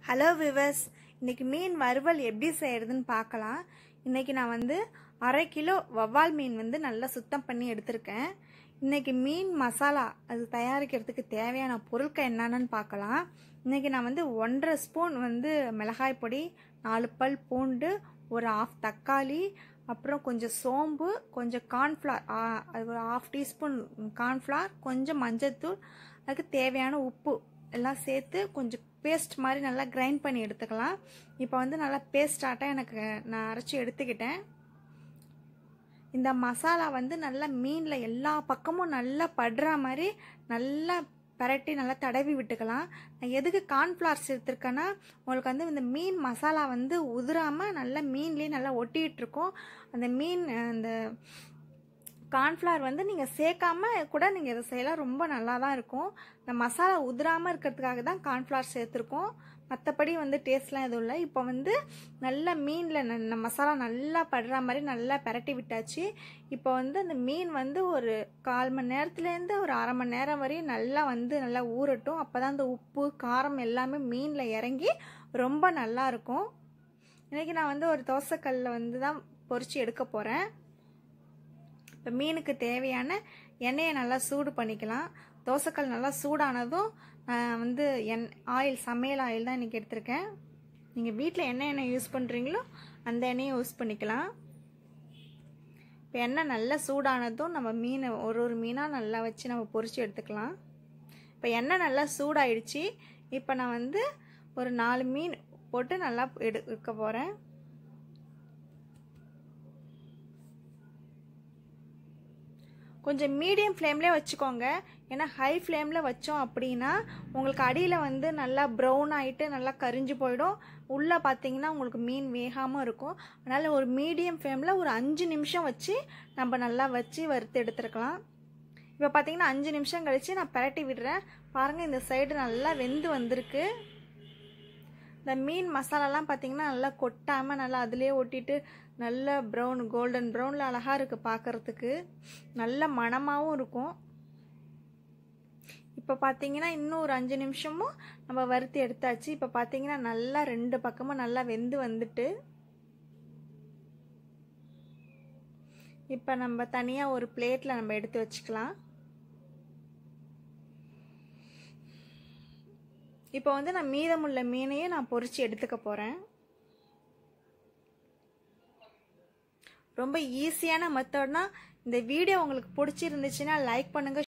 hello viewers இன்னைக்கு மீன் வறுவல் எப்படி செய்யறதுன்னு பார்க்கலாம் இன்னைக்கு நான் வந்து அரை கிலோ வவ்வால் மீன் வந்து நல்லா சுத்தம் பண்ணி எடுத்திருக்கேன் இன்னைக்கு மீன் மசாலா அது தயாரிக்கிறதுக்கு தேவையான பொருட்கள் என்னென்னு பார்க்கலாம் இன்னைக்கு நான் வந்து ஒன்றரை ஸ்பூன் வந்து மிளகாய் பொடி நாலு பல் பூண்டு ஒரு ஆஃப் தக்காளி அப்புறம் கொஞ்சம் சோம்பு கொஞ்சம் கார்ன்ஃப்ளவர் அது ஒரு ஆஃப் டீஸ்பூன் கார்ன்ஃப்ளவர் கொஞ்சம் மஞ்சள்தூள் அதுக்கு தேவையான உப்பு எல்லாம் சேர்த்து கொஞ்சம் பேஸ்ட் மாதிரி நல்லா கிரைண்ட் பண்ணி எடுத்துக்கலாம் இப்போ வந்து நல்லா பேஸ்ட் ஆட்டம் எனக்கு நான் அரைச்சி எடுத்துக்கிட்டேன் இந்த மசாலா வந்து நல்லா மீனில் எல்லா பக்கமும் நல்லா படுற மாதிரி நல்லா பரட்டி நல்லா தடவி விட்டுக்கலாம் நான் எதுக்கு கார்ன்ஃப்ளவர் சேர்த்துருக்கேன்னா உங்களுக்கு வந்து இந்த மீன் மசாலா வந்து உதிராமல் நல்லா மீன்லேயே நல்லா ஒட்டிகிட்டு இருக்கும் அந்த மீன் அந்த கார்ன்ஃப்ளவர் வந்து நீங்கள் சேர்க்காம கூட நீங்கள் இதை செய்யலாம் ரொம்ப நல்லா தான் இருக்கும் இந்த மசாலா உதிராமல் இருக்கிறதுக்காக தான் கார்ன்ஃப்ளவர் சேர்த்துருக்கோம் மற்றபடி வந்து டேஸ்ட்லாம் எதுவும் இல்லை இப்போ வந்து நல்லா மீனில் மசாலா நல்லா படுற மாதிரி நல்லா பரட்டி விட்டாச்சு இப்போ வந்து அந்த மீன் வந்து ஒரு கால் மணி நேரத்துலேருந்து ஒரு அரை மணி நேரம் வரையும் நல்லா வந்து நல்லா ஊறட்டும் அப்போ தான் அந்த உப்பு காரம் எல்லாமே மீனில் இறங்கி ரொம்ப நல்லா இருக்கும் இன்றைக்கி நான் வந்து ஒரு தோசைக்கல்லில் வந்து தான் பொறிச்சு எடுக்க போகிறேன் இப்போ மீனுக்கு தேவையான எண்ணெயை நல்லா சூடு பண்ணிக்கலாம் தோசைக்கல் நல்லா சூடானதும் வந்து எண் ஆயில் சமையல் ஆயில் தான் இன்றைக்கி எடுத்திருக்கேன் நீங்கள் வீட்டில் என்ன எண்ணெய் யூஸ் பண்ணுறீங்களோ அந்த எண்ணெயை யூஸ் பண்ணிக்கலாம் இப்போ எண்ணெய் நல்லா சூடானதும் நம்ம மீனை ஒரு ஒரு மீனாக நல்லா வச்சு நம்ம பொரிச்சு எடுத்துக்கலாம் இப்போ எண்ணெய் நல்லா சூடாயிடுச்சு இப்போ நான் வந்து ஒரு நாலு மீன் போட்டு நல்லா எடுக்க போகிறேன் கொஞ்சம் மீடியம் ஃப்ளேம்லேயே வச்சுக்கோங்க ஏன்னா ஹை ஃப்ளேமில் வச்சோம் அப்படின்னா உங்களுக்கு அடியில் வந்து நல்லா ப்ரௌன் ஆகிட்டு நல்லா கரிஞ்சு போயிடும் உள்ளே பார்த்தீங்கன்னா உங்களுக்கு மீன் வேகாமல் இருக்கும் அதனால் ஒரு மீடியம் ஃப்ளேமில் ஒரு அஞ்சு நிமிஷம் வச்சு நம்ம நல்லா வச்சு வறுத்து எடுத்துருக்கலாம் இப்போ பார்த்தீங்கன்னா அஞ்சு நிமிஷம் கழித்து நான் பரட்டி விடுறேன் பாருங்கள் இந்த சைடு நல்லா வெந்து வந்திருக்கு இந்த மீன் மசாலாலாம் பார்த்தீங்கன்னா நல்லா கொட்டாமல் நல்லா அதிலே ஒட்டிட்டு நல்ல ப்ரௌன் கோல்டன் ப்ரௌனில் அழகாக இருக்குது பார்க்குறதுக்கு நல்ல மணமாகவும் இருக்கும் இப்போ பார்த்தீங்கன்னா இன்னும் ஒரு அஞ்சு நிமிஷமும் நம்ம வறுத்து எடுத்தாச்சு இப்போ பார்த்தீங்கன்னா நல்லா ரெண்டு பக்கமும் நல்லா வெந்து வந்துட்டு இப்போ நம்ம தனியாக ஒரு பிளேட்டில் நம்ம எடுத்து வச்சுக்கலாம் இப்போ வந்து நான் மீதமுள்ள மீனையும் நான் பொறிச்சு எடுத்துக்க போகிறேன் ரொம்ப ஈஸியான மெத்தட்னா இந்த வீடியோ உங்களுக்கு பிடிச்சிருந்துச்சுன்னா லைக் பண்ணுங்க